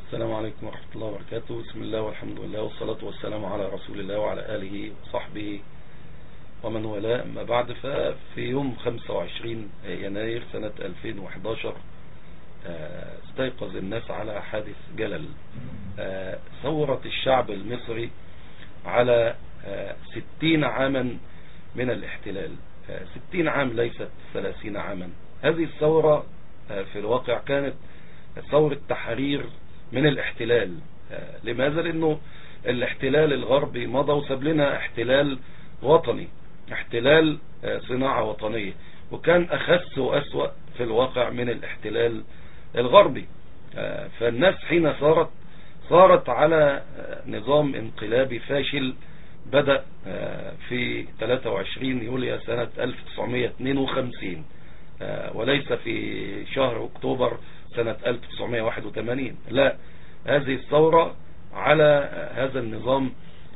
السلام عليكم ورحمة الله وبركاته بسم الله والحمد لله والصلاة والسلام على رسول الله وعلى آله وصحبه ومن والاه أما بعد ففي يوم 25 يناير سنة 2011 استيقظ الناس على حادث جلل ثورة الشعب المصري على 60 عاما من الاحتلال 60 عام ليست 30 عاما هذه الثورة في الواقع كانت ثورة تحرير من الاحتلال لماذا لانه الاحتلال الغربي مضى وساب لنا احتلال وطني احتلال صناعة وطنية وكان اخس واسوأ في الواقع من الاحتلال الغربي فالناس حين صارت صارت على نظام انقلابي فاشل بدأ في 23 يوليو سنة 1952 وليس في شهر اكتوبر سنة 1981 لا هذه الثورة على هذا النظام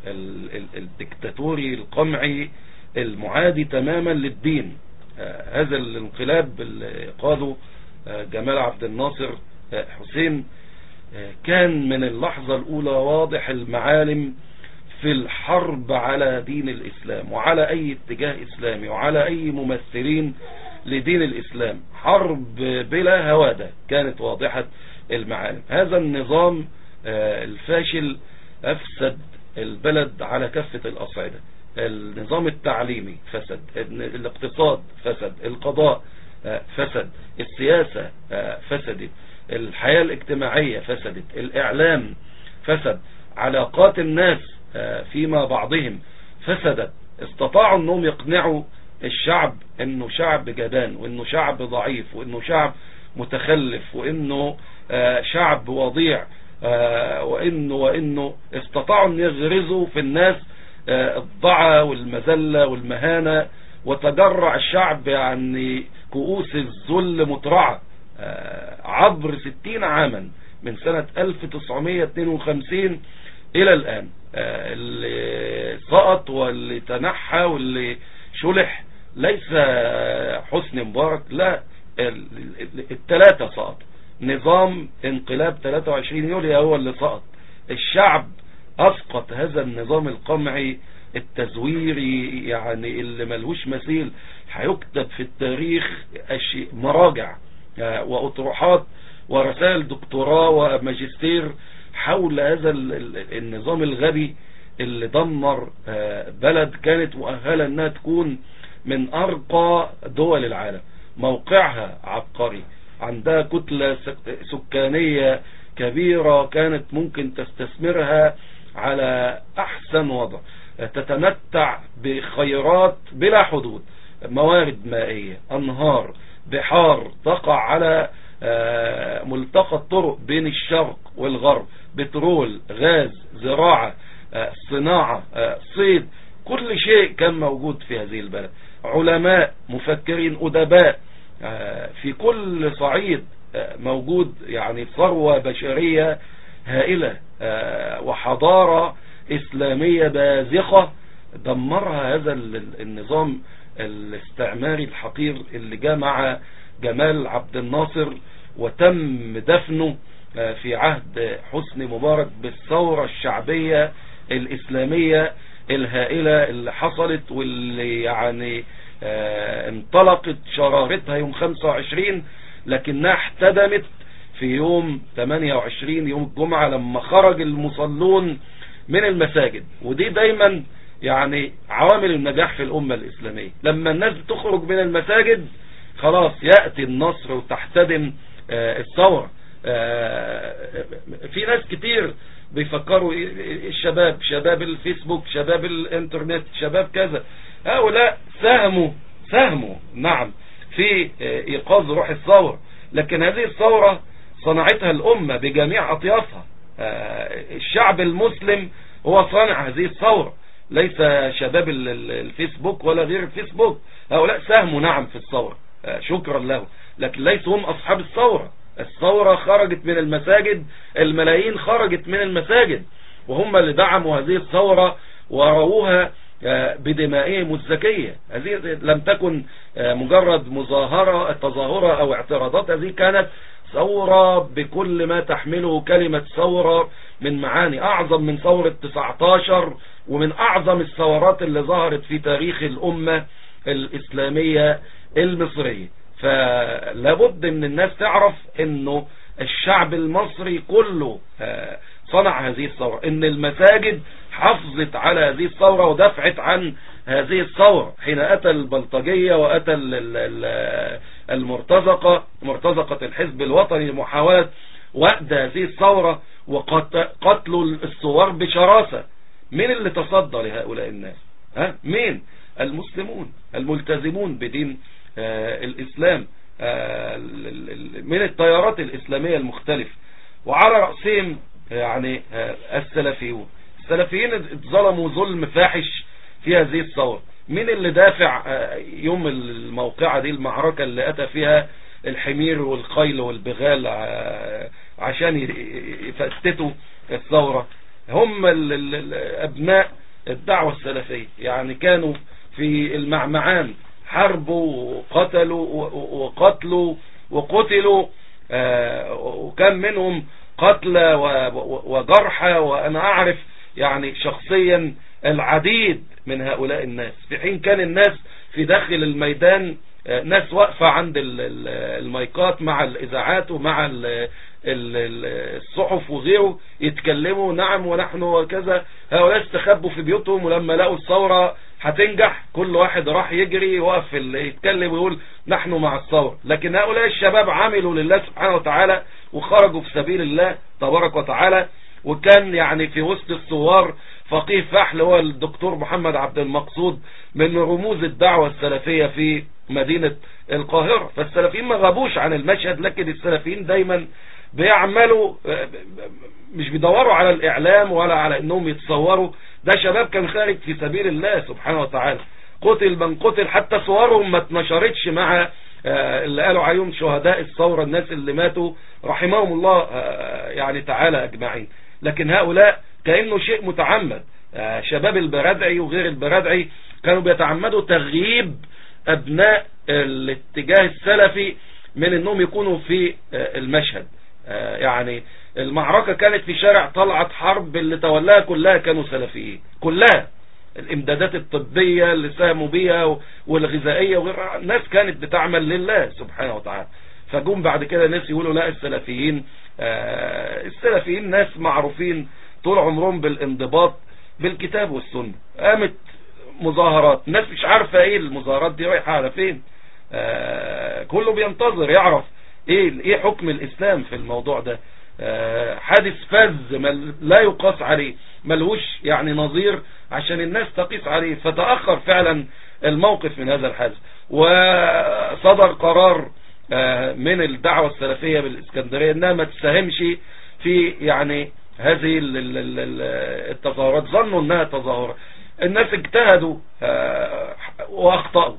الدكتاتوري القمعي المعادي تماما للدين هذا الانقلاب اللي قاده جمال عبد الناصر حسين كان من اللحظة الأولى واضح المعالم في الحرب على دين الإسلام وعلى أي اتجاه إسلامي وعلى أي ممثلين لدين الإسلام حرب بلا هوادة كانت واضحة المعالم هذا النظام الفاشل أفسد البلد على كافة الأصعدة النظام التعليمي فسد الاقتصاد فسد القضاء فسد السياسة فسدت الحياة الاجتماعية فسدت الإعلام فسد علاقات الناس فيما بعضهم فسدت استطاعوا انهم يقنعوا الشعب انه شعب جبان وانه شعب ضعيف وانه شعب متخلف وانه شعب وضيع وانه وانه استطاعوا ان يغرزوا في الناس الضعة والمذلة والمهانة وتجرع الشعب يعني كؤوس الذل مترعة عبر ستين عاما من سنة 1952 الى الان اللي سقط واللي تنحى واللي شلح ليس حسن مبارك لا الثلاثة سقط نظام انقلاب 23 يوليو هو اللي سقط الشعب اسقط هذا النظام القمعي التزويري يعني اللي ملهوش مثيل هيكتب في التاريخ مراجع واطروحات ورسائل دكتوراه وماجستير حول هذا النظام الغبي اللي دمر بلد كانت مؤهلة انها تكون من ارقى دول العالم موقعها عبقري عندها كتلة سكانية كبيرة كانت ممكن تستثمرها على احسن وضع تتمتع بخيرات بلا حدود موارد مائية انهار بحار تقع على ملتقى الطرق بين الشرق والغرب بترول غاز زراعة صناعة صيد كل شيء كان موجود في هذه البلد علماء مفكرين أدباء في كل صعيد موجود يعني ثروة بشرية هائلة وحضارة إسلامية بازخة دمرها هذا النظام الاستعماري الحقير اللي جاء مع جمال عبد الناصر وتم دفنه في عهد حسني مبارك بالثورة الشعبية الإسلامية الهائلة اللي حصلت واللي يعني انطلقت شرارتها يوم 25 لكنها احتدمت في يوم 28 يوم الجمعة لما خرج المصلون من المساجد ودي دايما يعني عوامل النجاح في الأمة الإسلامية لما الناس تخرج من المساجد خلاص يأتي النصر وتحتدم الثورة في ناس كتير بيفكروا الشباب شباب الفيسبوك شباب الانترنت شباب كذا هؤلاء ساهموا ساهموا نعم في ايقاظ روح الثورة لكن هذه الثورة صنعتها الامة بجميع اطيافها الشعب المسلم هو صانع هذه الثورة ليس شباب الفيسبوك ولا غير الفيسبوك هؤلاء ساهموا نعم في الثورة شكرا له لكن ليسوا هم اصحاب الثورة الثورة خرجت من المساجد الملايين خرجت من المساجد وهم اللي دعموا هذه الثورة ورووها بدمائهم الزكية هذه لم تكن مجرد مظاهرة تظاهرة او اعتراضات هذه كانت ثورة بكل ما تحمله كلمة ثورة من معاني أعظم من ثورة 19 ومن أعظم الثورات اللي ظهرت في تاريخ الأمة الإسلامية المصرية فلابد ان الناس تعرف انه الشعب المصري كله آه، صنع هذه الثورة ان المساجد حافظت على هذه الثورة ودفعت عن هذه الثورة حين اتى البلطجية واتى المرتزقة مرتزقة الحزب الوطني لمحاولة وقت هذه الثورة وقتلوا الثوار بشراسة مين اللي تصدى لهؤلاء الناس ها مين المسلمون الملتزمون بدين آه، الإسلام آه، من التيارات الإسلامية المختلفة وعلى رأسهم يعني آه، السلفيون السلفيين اتظلموا ظلم فاحش في هذه الثورة مين اللي دافع يوم الموقعة دي المعركة اللي أتى فيها الحمير والخيل والبغال عشان يفتتوا الثورة هم أبناء الدعوة السلفية يعني كانوا في المعمعان حربوا وقتلوا وقتلوا وقتلوا آه، وكان منهم قتلى وجرحى وأنا أعرف يعني شخصيا العديد من هؤلاء الناس في حين كان الناس في داخل الميدان آه، ناس واقفة عند المايكات مع الإذاعات ومع الصحف وغيره يتكلموا نعم ونحن وكذا هؤلاء استخبوا في بيوتهم ولما لقوا الثورة هتنجح كل واحد راح يجري يوقف يتكلم ويقول نحن مع الثورة لكن هؤلاء الشباب عملوا لله سبحانه وتعالى وخرجوا في سبيل الله تبارك وتعالى وكان يعني في وسط الثوار فقيه فحل هو الدكتور محمد عبد المقصود من رموز الدعوة السلفية في مدينة القاهرة فالسلفيين ما غابوش عن المشهد لكن السلفيين دايما بيعملوا مش بيدوروا على الإعلام ولا على أنهم يتصوروا ده شباب كان خارج في سبيل الله سبحانه وتعالى قتل من قتل حتى صورهم ما اتنشرتش مع آه، اللي قالوا عليهم شهداء الثورة الناس اللي ماتوا رحمهم الله آه، يعني تعالى أجمعين لكن هؤلاء كأنه شيء متعمد آه، شباب البردعي وغير البردعي كانوا بيتعمدوا تغييب أبناء الاتجاه السلفي من أنهم يكونوا في المشهد يعني المعركة كانت في شارع طلعت حرب اللي تولاها كلها كانوا سلفيين كلها الامدادات الطبية اللي ساهموا بيها والغذائية وغيرها الناس كانت بتعمل لله سبحانه وتعالى فجون بعد كده ناس يقولوا لا السلفيين آه السلفيين ناس معروفين طول عمرهم بالانضباط بالكتاب والسنة قامت مظاهرات ناس مش عارفة ايه المظاهرات دي رايحة على فين آه كله بينتظر يعرف ايه ايه حكم الاسلام في الموضوع ده آه، حادث فذ لا يقاس عليه ملهوش يعني نظير عشان الناس تقيس عليه فتأخر فعلا الموقف من هذا الحادث وصدر قرار آه، من الدعوة السلفية بالإسكندرية انها ما تساهمش في يعني هذه التظاهرات ظنوا انها تظاهرات الناس اجتهدوا آه، واخطأوا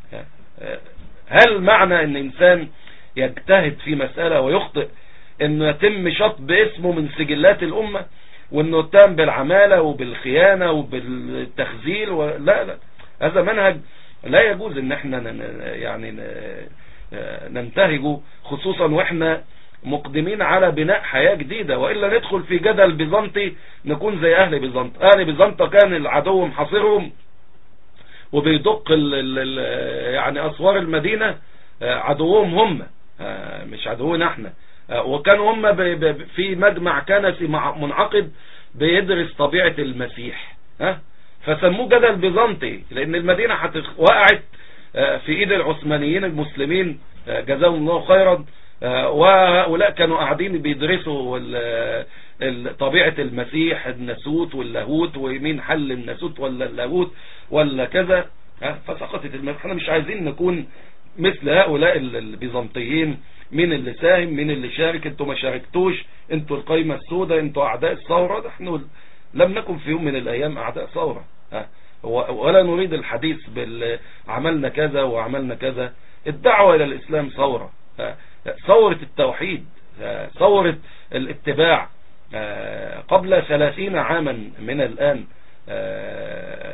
هل معنى ان انسان يجتهد في مسألة ويخطئ انه يتم شطب اسمه من سجلات الامة وانه يتم بالعمالة وبالخيانة وبالتخزيل و... لا لا هذا منهج لا يجوز ان احنا يعني ننتهجه خصوصا واحنا مقدمين على بناء حياة جديدة وإلا ندخل في جدل بيزنطي نكون زي أهل بيزنطة أهل بيزنطة كان العدو محاصرهم وبيدق ال ال يعني أسوار المدينة عدوهم هم مش عدونا احنا آه، وكانوا هم في مجمع كنسي منعقد بيدرس طبيعة المسيح ها فسموه جدل بيزنطي لان المدينة وقعت آه، في ايد العثمانيين المسلمين آه، جزاهم الله خيرا وهؤلاء كانوا قاعدين بيدرسوا طبيعة المسيح الناسوت واللاهوت ومين حل الناسوت ولا اللاهوت ولا كذا فسقطت المسيح احنا مش عايزين نكون مثل هؤلاء البيزنطيين مين اللي ساهم مين اللي شارك انتوا ما شاركتوش انتوا القايمة السوداء انتوا اعداء الثورة نحن لم نكن في يوم من الايام اعداء ثورة ولا نريد الحديث بال عملنا كذا وعملنا كذا الدعوة الى الاسلام ثورة ثورة التوحيد ثورة الاتباع قبل ثلاثين عاما من الان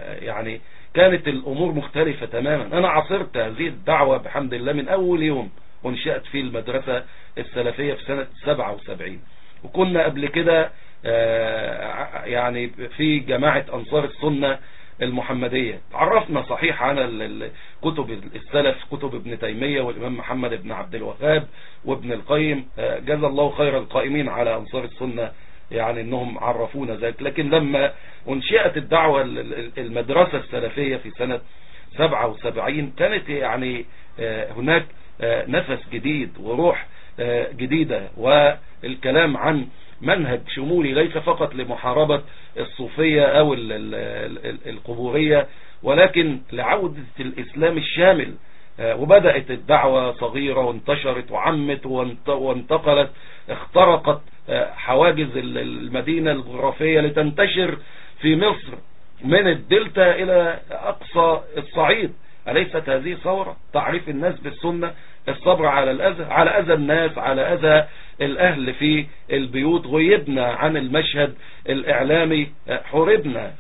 يعني كانت الامور مختلفة تماما انا عصرت هذه الدعوة بحمد الله من اول يوم وانشأت فيه المدرسة السلفية في سنة 77 وكنا قبل كده يعني في جماعة أنصار السنة المحمدية عرفنا صحيح عن كتب السلف كتب ابن تيمية والإمام محمد بن عبد الوهاب وابن القيم جزا الله خير القائمين على أنصار السنة يعني انهم عرفونا ذلك لكن لما انشئت الدعوة المدرسة السلفية في سنة 77 كانت يعني هناك نفس جديد وروح جديدة والكلام عن منهج شمولي ليس فقط لمحاربة الصوفية او القبورية ولكن لعودة الاسلام الشامل وبدأت الدعوة صغيرة وانتشرت وعمت وانتقلت اخترقت حواجز المدينة الجغرافية لتنتشر في مصر من الدلتا الى اقصى الصعيد أليست هذه ثورة تعريف الناس بالسنة الصبر على الأذى على أذى الناس على أذى الأهل في البيوت غيبنا عن المشهد الإعلامي حربنا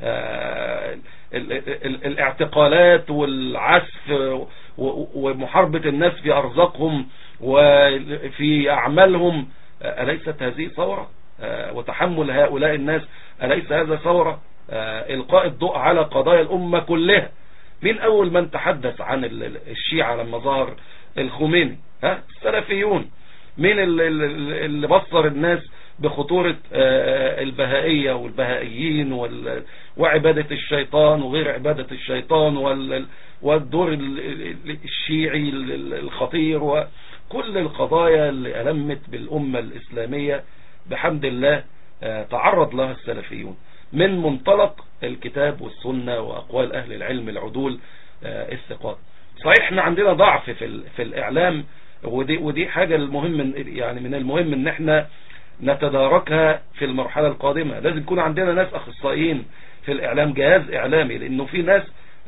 الاعتقالات والعسف ومحاربة الناس في أرزاقهم وفي أعمالهم أليست هذه ثورة وتحمل هؤلاء الناس أليس هذا ثورة إلقاء الضوء على قضايا الأمة كلها مين أول من تحدث عن الشيعة لما ظهر الخميني ها السلفيون مين اللي بصر الناس بخطورة البهائية والبهائيين وعبادة الشيطان وغير عبادة الشيطان والدور الشيعي الخطير وكل القضايا اللي ألمت بالأمة الإسلامية بحمد الله تعرض لها السلفيون من منطلق الكتاب والسنة وأقوال أهل العلم العدول الثقات صحيح احنا عندنا ضعف في, في الإعلام ودي, ودي حاجة المهم يعني من المهم ان احنا نتداركها في المرحلة القادمة لازم يكون عندنا ناس أخصائيين في الإعلام جهاز إعلامي لأنه في ناس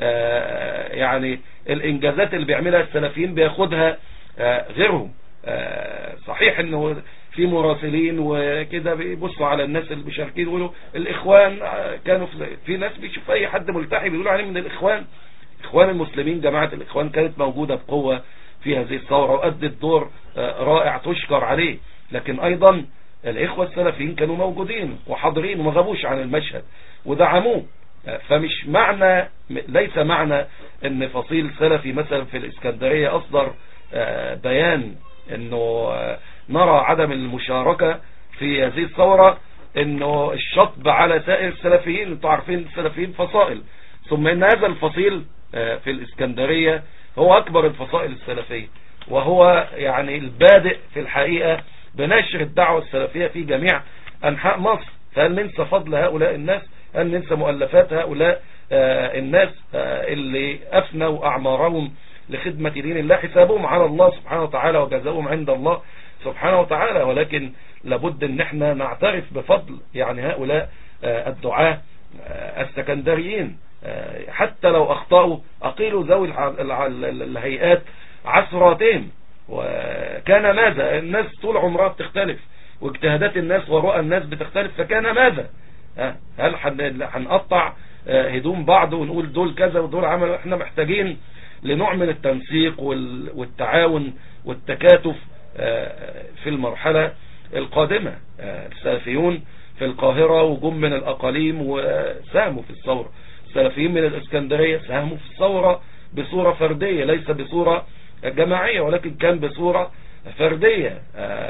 يعني الإنجازات اللي بيعملها السلفيين بياخدها غيرهم صحيح انه في مراسلين وكده بيبصوا على الناس اللي بيشاركين يقولوا الاخوان كانوا في ناس بيشوف اي حد ملتحي بيقولوا عليه من الاخوان اخوان المسلمين جماعة الاخوان كانت موجودة بقوة في هذه الثورة وأدت دور رائع تشكر عليه لكن ايضا الاخوة السلفيين كانوا موجودين وحاضرين وما غابوش عن المشهد ودعموه فمش معنى ليس معنى ان فصيل سلفي مثلا في الاسكندرية اصدر بيان انه نرى عدم المشاركة في هذه الثورة انه الشطب على سائر السلفيين انتوا عارفين السلفيين فصائل ثم ان هذا الفصيل في الاسكندرية هو اكبر الفصائل السلفية وهو يعني البادئ في الحقيقة بنشر الدعوة السلفية في جميع انحاء مصر فهل ننسى فضل هؤلاء الناس هل ننسى مؤلفات هؤلاء الناس اللي افنوا اعمارهم لخدمة دين الله حسابهم على الله سبحانه وتعالى وجزاؤهم عند الله سبحانه وتعالى ولكن لابد ان احنا نعترف بفضل يعني هؤلاء الدعاة السكندريين حتى لو اخطأوا اقيلوا ذوي الهيئات عثراتهم وكان ماذا الناس طول عمرها بتختلف واجتهادات الناس ورؤى الناس بتختلف فكان ماذا هل هنقطع هدوم بعض ونقول دول كذا ودول عملوا احنا محتاجين لنوع من التنسيق والتعاون والتكاتف في المرحلة القادمة السلفيون في القاهرة وجم من الأقاليم وساهموا في الثورة السلفيين من الإسكندرية ساهموا في الثورة بصورة فردية ليس بصورة جماعية ولكن كان بصورة فردية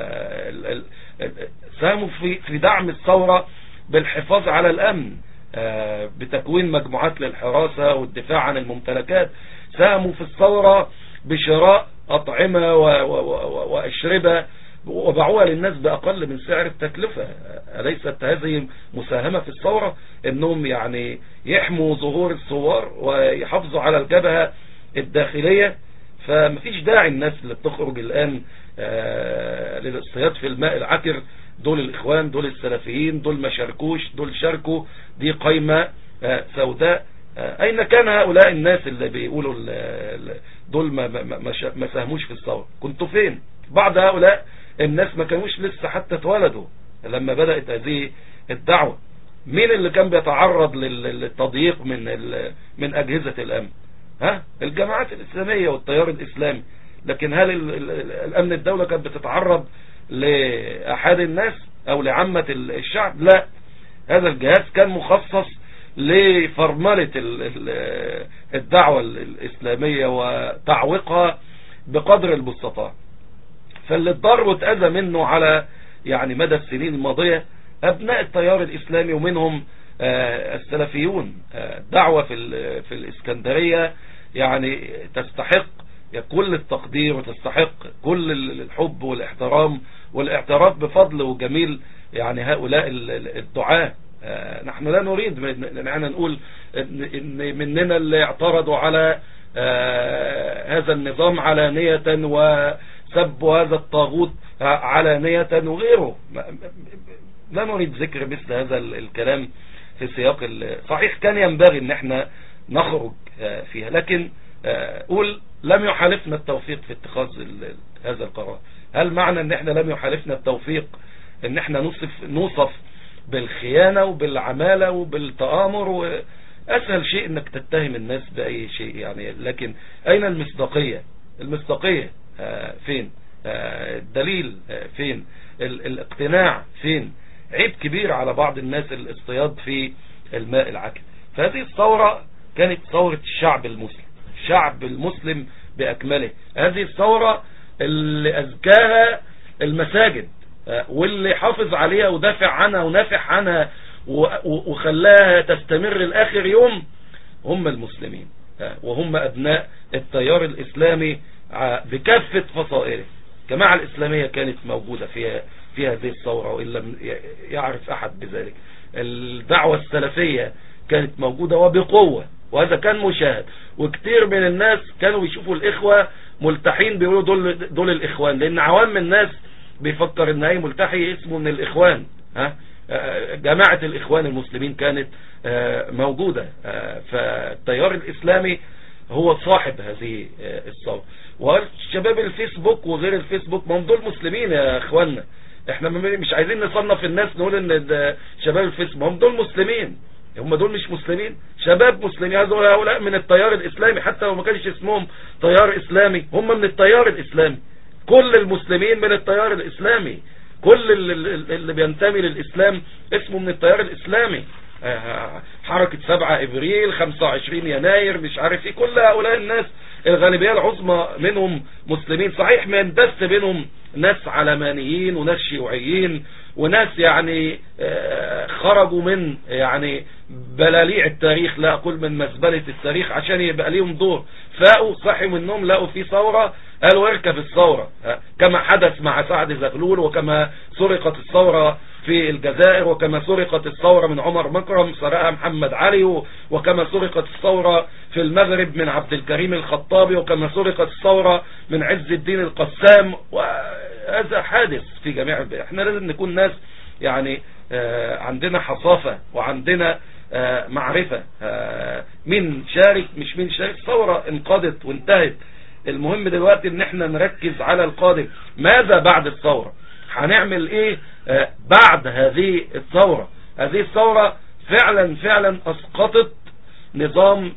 ساهموا في في دعم الثورة بالحفاظ على الأمن بتكوين مجموعات للحراسة والدفاع عن الممتلكات ساهموا في الثورة بشراء أطعمة وأشربة وباعوها للناس بأقل من سعر التكلفة أليست هذه مساهمة في الثورة انهم يعني يحموا ظهور الثوار ويحافظوا على الجبهة الداخلية فمفيش داعي الناس اللي بتخرج الآن للاصطياد في الماء العكر دول الإخوان دول السلفيين دول ما شاركوش دول شاركوا دي قايمة سوداء أين كان هؤلاء الناس اللي بيقولوا دول ما, ما, ما ساهموش في الثورة كنتوا فين بعض هؤلاء الناس ما كانوش لسه حتى اتولدوا لما بدأت هذه الدعوة مين اللي كان بيتعرض للتضييق من من أجهزة الأمن ها الجماعات الإسلامية والتيار الإسلامي لكن هل الامن الدولة كانت بتتعرض لأحد الناس او لعامة الشعب لا هذا الجهاز كان مخصص لفرملة الدعوة الإسلامية وتعويقها بقدر المستطاع فاللي اتضر واتأذى منه على يعني مدى السنين الماضية أبناء التيار الإسلامي ومنهم آه، السلفيون آه، دعوة في في الإسكندرية يعني تستحق كل التقدير وتستحق كل الحب والاحترام والاعتراف بفضل وجميل يعني هؤلاء الدعاة آه، نحن لا نريد ان نقول ان مننا اللي اعترضوا على هذا النظام علانية وسبوا هذا الطاغوت علانية وغيره لا نريد ذكر مثل هذا الكلام في سياق صحيح كان ينبغي ان احنا نخرج آه، فيها لكن آه، قول لم يحالفنا التوفيق في اتخاذ هذا القرار هل معنى ان احنا لم يحالفنا التوفيق ان احنا نوصف نوصف بالخيانة وبالعمالة وبالتآمر واسهل شيء انك تتهم الناس باي شيء يعني لكن اين المصداقية المصداقية آه، فين الدليل فين الاقتناع فين عيب كبير على بعض الناس الاصطياد في الماء العكر فهذه الثورة كانت ثورة الشعب المسلم الشعب المسلم بأكمله هذه الثورة اللي أزكاها المساجد آه، واللي حافظ عليها ودافع عنها ونافع عنها وخلاها تستمر لآخر يوم هم المسلمين آه، وهم أبناء التيار الإسلامي آه، بكافة فصائله الجماعة الإسلامية كانت موجودة فيها في هذه الثورة وإن لم يعرف أحد بذلك الدعوة السلفية كانت موجودة وبقوة وهذا كان مشاهد وكتير من الناس كانوا يشوفوا الإخوة ملتحين بيقولوا دول, دول الإخوان لأن عوام الناس بيفكر ان اي ملتحي اسمه من الإخوان ها جماعة الإخوان المسلمين كانت آه، موجودة آه، فالتيار الإسلامي هو صاحب هذه آه، الثورة والشباب الفيسبوك وغير الفيسبوك ما هم دول مسلمين يا اخوانا احنا مش عايزين نصنف الناس نقول ان ده شباب الفيسبوك هم دول مسلمين هم دول مش مسلمين شباب مسلمين هؤلاء من التيار الاسلامي حتى لو ما كانش اسمهم تيار اسلامي هم من التيار الاسلامي كل المسلمين من التيار الاسلامي كل اللي بينتمي للاسلام اسمه من التيار الاسلامي آه، حركة 7 ابريل 25 يناير مش عارف ايه كل هؤلاء الناس الغالبية العظمى منهم مسلمين صحيح ما يندس بينهم ناس علمانيين وناس شيوعيين وناس يعني آه، خرجوا من يعني بلاليع التاريخ لا أقول من مزبلة التاريخ عشان يبقى ليهم دور فاقوا صحي منهم لقوا في ثورة قالوا اركب الثورة كما حدث مع سعد زغلول وكما سرقت الثورة في الجزائر وكما سرقت الثورة من عمر مكرم سرقها محمد علي وكما سرقت الثورة في المغرب من عبد الكريم الخطابي وكما سرقت الثورة من عز الدين القسام وهذا حادث في جميع احنا لازم نكون ناس يعني آه، عندنا حصافة وعندنا آه، معرفة آه، مين شارك مش مين شارك ثورة انقضت وانتهت المهم دلوقتي ان احنا نركز على القادم ماذا بعد الثورة هنعمل ايه بعد هذه الثورة هذه الثورة فعلا فعلا اسقطت نظام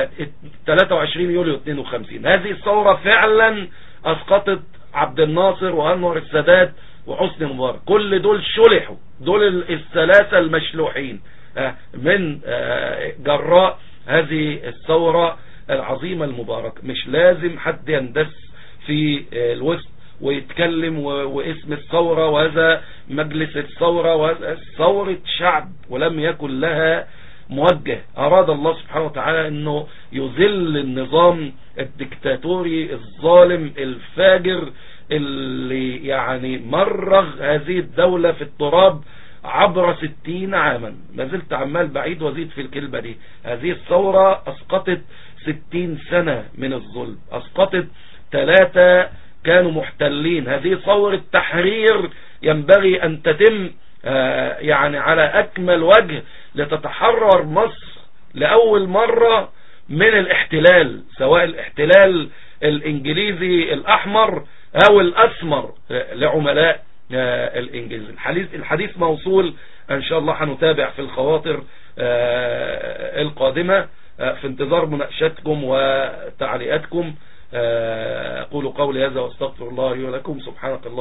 23 يوليو 52 هذه الثورة فعلا اسقطت عبد الناصر وانور السادات وحسني مبارك كل دول شلحوا دول الثلاثة المشلوحين آه، من آه، جراء هذه الثورة العظيمة المباركة مش لازم حد يندس في آه، الوسط ويتكلم واسم الثورة وهذا مجلس الثورة وهذا ثورة شعب ولم يكن لها موجه أراد الله سبحانه وتعالى أنه يذل النظام الدكتاتوري الظالم الفاجر اللي يعني مرغ هذه الدولة في التراب عبر ستين عاما ما زلت عمال بعيد وزيد في الكلمة دي هذه الثورة أسقطت ستين سنة من الظلم أسقطت ثلاثة كانوا محتلين هذه ثورة تحرير ينبغي أن تتم آه، يعني على أكمل وجه لتتحرر مصر لأول مرة من الاحتلال سواء الاحتلال الإنجليزي الأحمر أو الأسمر لعملاء آه، الإنجليز الحديث, الحديث موصول إن شاء الله هنتابع في الخواطر آه، القادمة في انتظار مناقشتكم وتعليقاتكم أقول قولي هذا واستغفر الله لي ولكم سبحانك الله